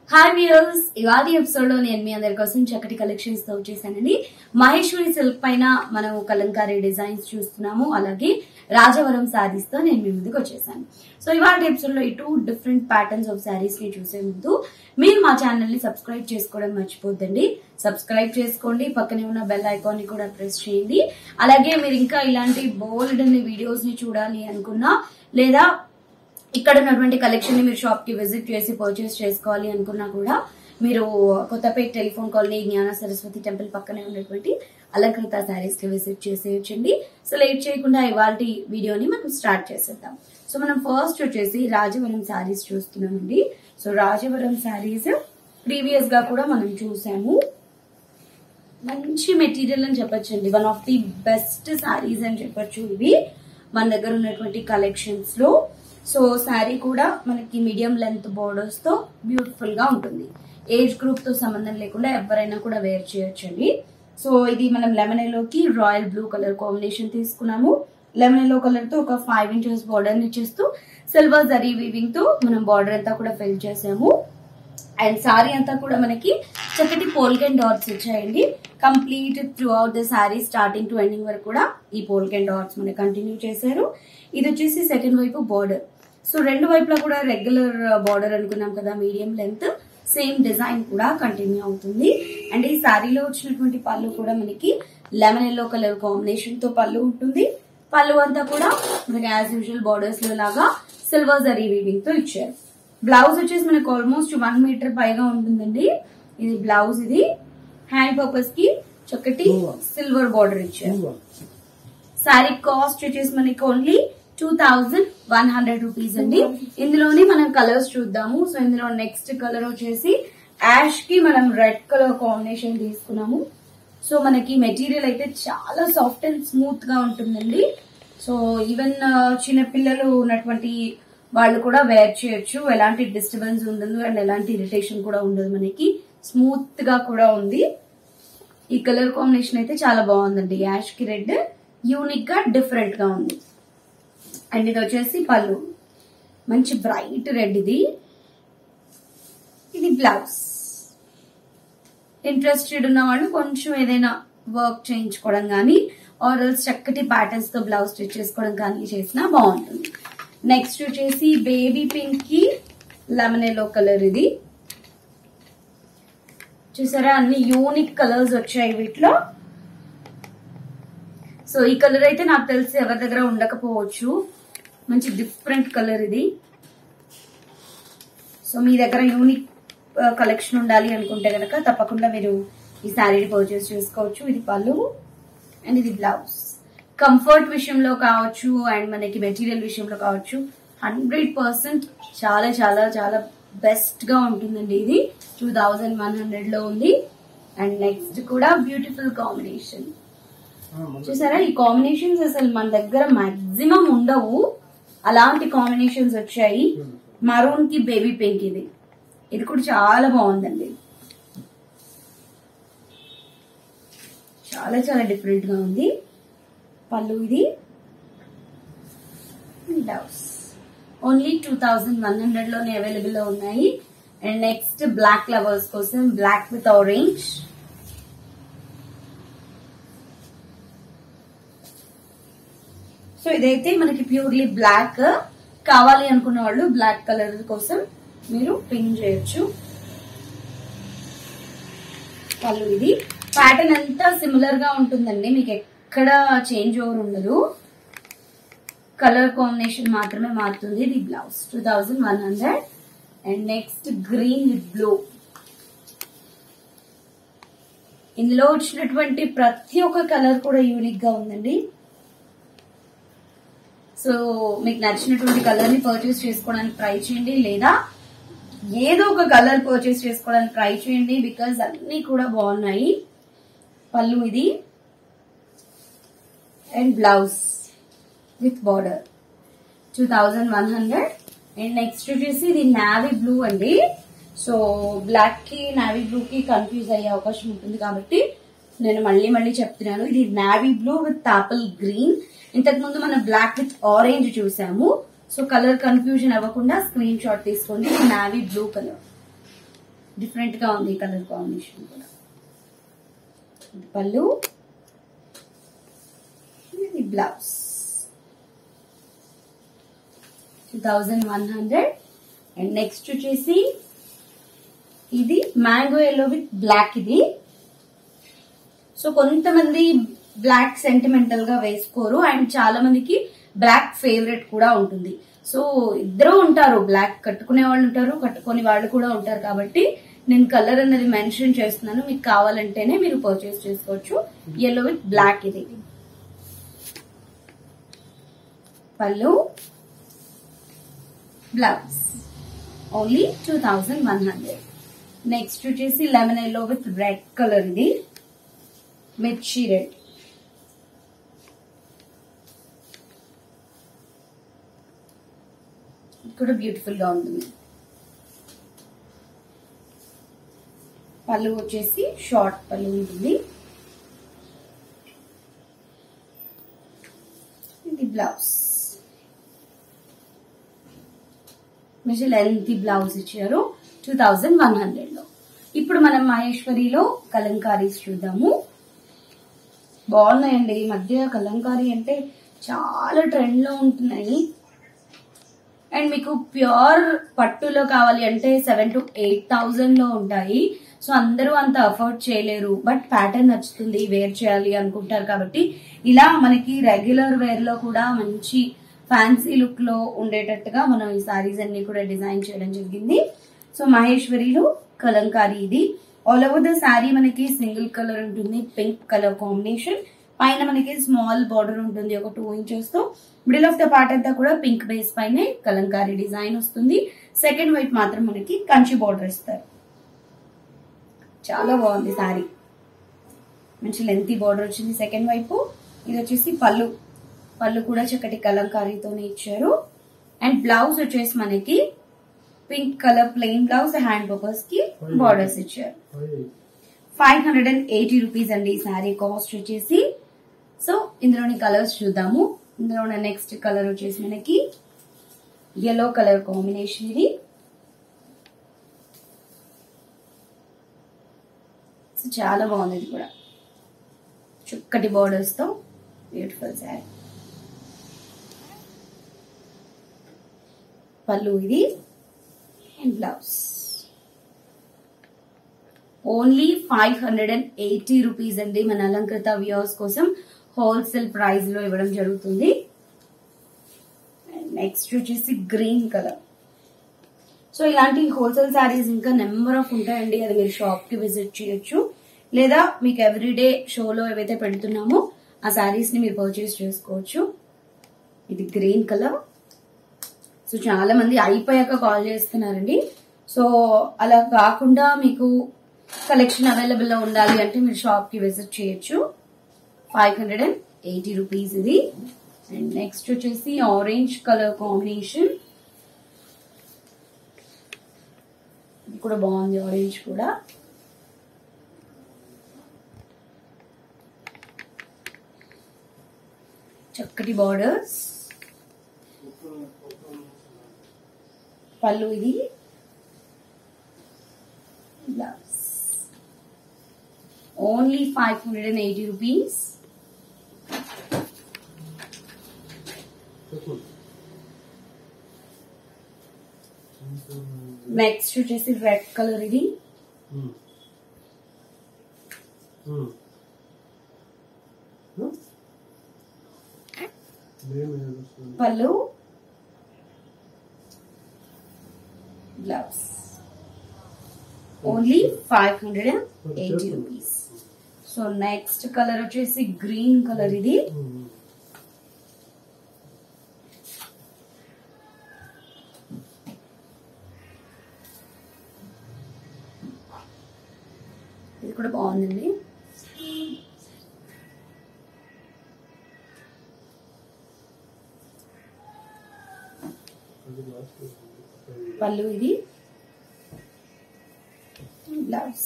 hi viewers ఇవాళ episode లో నేను మీ అందరి కోసం చక్కటి కలెక్షన్స్ తో వచ్చేసానండి మహేశ్వరి సిల్క్ పైన మనం కలంకారీ డిజైన్స్ చూస్తున్నాము అలాగే రాజవరం శారీస్ తో నేను మీ ముందుకు వచ్చేసాను సో ఇవాళ ఎపిసోడ్ లో ఈ two different patterns of saris ని చూసే ముందు మీరు మా ఛానల్ ని సబ్స్క్రైబ్ చేసుకోవడం మర్చిపోద్దండి సబ్స్క్రైబ్ చేసుకోండి పక్కనే ఉన్న బెల్ ఐకాన్ ని కూడా ప్రెస్ చేయండి అలాగే మీరు ఇంకా ఇలాంటి బోల్డ్ అనే వీడియోస్ ని చూడాలి అనుకున్నా లేదా ఇక్కడ ఉన్నటువంటి కలెక్షన్ ని మీరు షాప్ కి విజిట్ చేసి పర్చేస్ చేసుకోవాలి అనుకున్నా కూడా మీరు కొత్తపేట టెలిఫోన్ కాలనీ జ్ఞాన సరస్వతి టెంపుల్ పక్కనే ఉన్నటువంటి అలంకృత శారీస్ కి విజిట్ చేసేయచ్చండి సో లేట్ చేయకుండా ఇవాళ వీడియోని మనం స్టార్ట్ చేసేద్దాం సో మనం ఫస్ట్ వచ్చేసి రాజవరం శారీస్ చూస్తున్నామండి సో రాజవరం శారీస్ ప్రీవియస్ గా కూడా మనం చూసాము మంచి మెటీరియల్ అని చెప్పొచ్చండి one of the best saris అని చెప్పొచ్చు ఇవి మన దగ్గర ఉన్నటువంటి కలెక్షన్స్ లో సో శారీ కూడా మనకి మీడియం లెంత్ బోర్డర్స్ తో బ్యూటిఫుల్ గా ఉంటుంది ఏజ్ గ్రూప్ తో సంబంధం లేకుండా ఎవరైనా కూడా వేర్ చేయొచ్చండి సో ఇది మనం లెమన్ లోకి రాయల్ బ్లూ కలర్ కాంబినేషన్ తీసుకున్నాము లెమన్ ఎల్లో కలర్ తో ఒక ఫైవ్ ఇంచెస్ బార్డర్ ని చేస్తూ సిల్వర్ జరీ వీవింగ్ తో మనం బార్డర్ అంతా కూడా ఫిల్ చేసాము అండ్ సారీ అంతా కూడా మనకి చక్కటి పోల్కెన్ డాట్స్ వచ్చాయండి complete throughout the saree starting to ending వరకు కూడా ఈ పోల్కెన్ డాట్స్ మనకి కంటిన్యూ చేశారు ఇది వచ్చేసి సెకండ్ వైపు బార్డర్ సో రెండు వైపులా కూడా రెగ్యులర్ బార్డర్ అనుకున్నాం కదా మీడియం లెంత్ సేమ్ డిజైన్ కూడా కంటిన్యూ అవుతుంది అండ్ ఈ సారీలో వచ్చినటువంటి పళ్ళు కూడా మనకి లెమన్ ఎల్లో కలర్ కాంబినేషన్ తో పళ్ళు ఉంటుంది పళ్ళు అంతా కూడా మనకి యాజ్ యూజువల్ బార్డర్స్ లో లాగా సిల్వర్ జరీ వీవింగ్ తో ఇచ్చారు బ్లౌజ్ వచ్చేసి మనకు ఆల్మోస్ట్ వన్ మీటర్ పైగా ఉంటుందండి ఇది బ్లౌజ్ ఇది హ్యాండ్ పర్పస్ కి చక్కటి సిల్వర్ బార్డర్ ఇచ్చారు సారీ కాస్ట్ వచ్చేసి మనకి only two thousand one hundred rupees అండి ఇందులోనే మనం కలర్స్ చూద్దాము సో ఇందులో నెక్స్ట్ కలర్ వచ్చేసి యాష్ కి మనం రెడ్ కలర్ కాంబినేషన్ తీసుకున్నాము సో మనకి మెటీరియల్ అయితే చాలా సాఫ్ట్ అండ్ స్మూత్ గా ఉంటుందండి సో ఈవెన్ చిన్న పిల్లలు ఉన్నటువంటి వాళ్ళు కూడా వేర్ చేయొచ్చు ఎలాంటి డిస్టర్బెన్స్ ఉండదు అండ్ ఎలాంటి ఇరిటేషన్ కూడా ఉండదు మనకి స్మూత్ గా కూడా ఉంది ఈ కలర్ కాంబినేషన్ అయితే చాలా బాగుందండి యాష్ కి రెడ్ యూనిక్ గా డిఫరెంట్ గా ఉంది అండ్ ఇది వచ్చేసి పళ్ళు మంచి బ్రైట్ రెడ్ ఇది ఇది బ్లౌజ్ ఇంట్రెస్టెడ్ ఉన్న వాళ్ళు కొంచెం ఏదైనా వర్క్ చేయించుకోవడం కానీ ఆర్ఎల్స్ చక్కటి ప్యాటర్న్స్ తో బ్లౌజ్ స్టిచ్ చేసుకోవడం కానీ చేసినా బాగుంటుంది నెక్స్ట్ వచ్చేసి బేబీ పింక్ కి లెమన్ ఎల్లో కలర్ ఇది చూసారా అన్ని యూనిక్ కలర్స్ వచ్చాయి వీటిలో సో ఈ కలర్ అయితే నాకు తెలిసి ఎవరి దగ్గర ఉండకపోవచ్చు మంచి డిఫరెంట్ కలర్ ఇది సో మీ దగ్గర యూనిక్ కలెక్షన్ ఉండాలి అనుకుంటే గనక తప్పకుండా మీరు ఈ శారీని పర్చేస్ చేసుకోవచ్చు ఇది పళ్ళు అండ్ ఇది బ్లౌజ్ కంఫర్ట్ విషయంలో కావచ్చు అండ్ మనకి మెటీరియల్ విషయంలో కావచ్చు హండ్రెడ్ పర్సెంట్ చాలా చాలా చాలా బెస్ట్ గా ఉంటుందండి ఇది టూ థౌజండ్ వన్ హండ్రెడ్ లో ఉంది అండ్ నెక్స్ట్ కూడా బ్యూటిఫుల్ కాంబినేషన్ చూసారా ఈ కాంబినేషన్స్ అసలు మన దగ్గర మాక్సిమం ఉండవు అలాంటి కాంబినేషన్స్ వచ్చాయి మరూన్ కి బేబీ పింక్ ఇది ఇది కూడా చాలా బాగుందండి చాలా చాలా డిఫరెంట్ గా ఉంది పళ్ళు ఇది blouse only two thousand one hundred లోనే అవైలబుల్ లో ఉన్నాయి అండ్ నెక్స్ట్ బ్లాక్ లవర్స్ కోసం బ్లాక్ విత్ ఆరెంజ్ సో ఇదైతే మనకి ప్యూర్లీ బ్లాక్ కావాలి అనుకున్న వాళ్ళు బ్లాక్ కలర్ కోసం మీరు పిన్ చేయొచ్చు వాళ్ళు ఇది ప్యాటర్న్ అంతా సిమిలర్ గా ఉంటుందండి మీకు ఎక్కడ చేంజ్ ఓవర్ ఉండదు కలర్ కాంబినేషన్ మాత్రమే మారుతుంది ఇది blouse two thousand one hundred and next green with blue ఇందులో వచ్చినటువంటి ప్రతి ఒక్క కలర్ కూడా యూనిక్ గా ఉందండి సో మీకు నచ్చినటువంటి కలర్ ని పర్చేస్ చేసుకోవడానికి ట్రై చేయండి లేదా ఏదో ఒక కలర్ పర్చేస్ చేసుకోవడానికి ట్రై చేయండి బికాస్ అన్ని కూడా బాగున్నాయి పళ్ళు ఇది and blouse with border two thousand one hundred and next వచ్చేసి ఇది నావీ బ్లూ అండి సో బ్లాక్ కి నావీ బ్లూ కి కన్ఫ్యూజ్ అయ్యే అవకాశం ఉంటుంది కాబట్టి నేను మళ్ళీ మళ్ళీ చెప్తున్నాను ఇది navy blue with apple green ఇంతకు ముందు మనం బ్లాక్ విత్ ఆరెంజ్ చూసాము సో కలర్ కన్ఫ్యూజన్ అవ్వకుండా స్క్రీన్ షాట్ తీసుకోండి నావీ బ్లూ కలర్ డిఫరెంట్ గా ఉంది కలర్ కాంబినేషన్ కూడా ఇది పళ్ళు ఇది blouse two thousand one hundred and next వచ్చేసి ఇది మ్యాంగో ఎల్లో విత్ బ్లాక్ ఇది సో కొంతమంది బ్లాక్ సెంటిమెంటల్ గా వేసుకోరు అండ్ చాలా మందికి బ్లాక్ ఫేవరెట్ కూడా ఉంటుంది సో ఇద్దరు ఉంటారు బ్లాక్ కట్టుకునే వాళ్ళు ఉంటారు కట్టుకునే వాళ్ళు కూడా ఉంటారు కాబట్టి నేను కలర్ అనేది మెన్షన్ చేస్తున్నాను మీకు కావాలంటేనే మీరు పర్చేస్ చేసుకోవచ్చు ఎల్లో విత్ బ్లాక్ ఇది పళ్ళు blouse only two thousand one hundred next వచ్చేసి lemon yellow with red colour ఇది మిర్చి రెడ్ ఇది కూడా బ్యూటిఫుల్ గా ఉంటుంది పళ్ళు వచ్చేసి షార్ట్ పళ్ళు ఉంటుంది ఇది బ్లౌజ్ మంచి లెంత్ బ్లౌజ్ ఇచ్చారు టూ థౌజండ్ వన్ హండ్రెడ్ లో ఇప్పుడు మనం మహేశ్వరిలో కలంకారీస్ చూద్దాము బాగున్నాయండి ఈ మధ్య కలంకారీ అంటే చాలా ట్రెండ్ లో ఉంటున్నాయి అండ్ మీకు ప్యూర్ పట్టులో కావాలి అంటే సెవెన్ టు ఎయిట్ థౌజండ్ లో ఉంటాయి సో అందరూ అంత అఫోర్డ్ చేయలేరు బట్ ప్యాటర్న్ నచ్చుతుంది వేర్ చేయాలి అనుకుంటారు కాబట్టి ఇలా మనకి రెగ్యులర్ వేర్ లో కూడా మంచి ఫ్యాన్సీ లుక్ లో ఉండేటట్టుగా మనం ఈ సారీస్ అన్ని కూడా డిజైన్ చేయడం జరిగింది సో మహేశ్వరిలో కలంకారీ ఇది ఆల్ ఓవర్ ద శారీ మనకి సింగిల్ కలర్ ఉంటుంది పింక్ కలర్ కాంబినేషన్ పైన మనకి స్మాల్ బార్డర్ ఉంటుంది ఒక టూ ఇంచెస్ తో మిడిల్ ఆఫ్ ద పార్ట్ అంతా కూడా పింక్ బేస్ పైనే కలంకారీ డిజైన్ వస్తుంది సెకండ్ వైట్ మాత్రం మనకి కంచి బార్డర్ ఇస్తారు చాలా బాగుంది శారీ మంచి లెంతీ బార్డర్ వచ్చింది సెకండ్ వైపు ఇది వచ్చేసి పళ్ళు పళ్ళు కూడా చక్కటి కలంకారీతోనే ఇచ్చారు అండ్ బ్లౌజ్ వచ్చేసి మనకి pink colour plain blouse hand purpose కి బార్డర్స్ ఇచ్చారు five hundred and eighty rupees అండి ఈ శారీ కాస్ట్ వచ్చేసి సో ఇందులోని కలర్స్ చూద్దాము ఇందులో ఉన్న నెక్స్ట్ కలర్ వచ్చేసి మనకి ఎల్లో కలర్ కాంబినేషన్ ఇది సో చాలా బాగుంది ఇది కూడా చుక్కటి బార్డర్స్ తో బ్యూటిఫుల్ శారీ పళ్ళు ఇది and blouse only five hundred and eighty rupees అండి మన అలంకృత వ్యూవర్స్ కోసం హోల్సేల్ ప్రైస్ లో ఇవ్వడం జరుగుతుంది నెక్స్ట్ వచ్చేసి గ్రీన్ కలర్ సో ఇలాంటి హోల్సేల్ శారీస్ ఇంకా నెంబర్ ఆఫ్ ఉంటాయండి అది మీరు షాప్ కి విజిట్ చేయొచ్చు లేదా మీకు ఎవ్రీడే షోలో ఏవైతే పెడుతున్నామో ఆ శారీస్ ని మీరు పర్చేస్ చేసుకోవచ్చు ఇది గ్రీన్ కలర్ సో చాలా మంది అయిపోయాక కాల్ చేస్తున్నారండి సో అలా కాకుండా మీకు కలెక్షన్ అవైలబుల్ లో ఉండాలి అంటే మీరు షాప్ కి విజిట్ చేయొచ్చు five hundred and eighty rupees ఇది అండ్ నెక్స్ట్ వచ్చేసి ఆరెంజ్ కలర్ కాంబినేషన్ ఇది కూడా బాగుంది ఆరెంజ్ కూడా చక్కటి బార్డర్స్ పళ్ళు ఇది blouse only five hundred and eighty rupees next వచ్చేసి రెడ్ కలర్ ఇది పళ్ళు blouse only five hundred and eighty rupees so next colour వచ్చేసి గ్రీన్ కలర్ ఇది ఇది కూడా బాగుందండి పళ్ళు ఇది blouse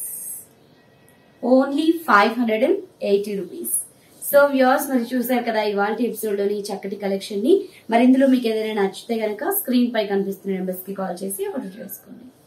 only five hundred and eighty rupees so viewers మరి చూసారు కదా ఇవాళ ఎపిసోడ్ లోని ఈ చక్కటి కలెక్షన్ ని మరి ఇందులో మీకు ఏదైనా నచ్చితే గనక స్క్రీన్ పై కనిపిస్తున్న నెంబర్స్ కి కాల్ చేసి ఆర్డర్ చేసుకోండి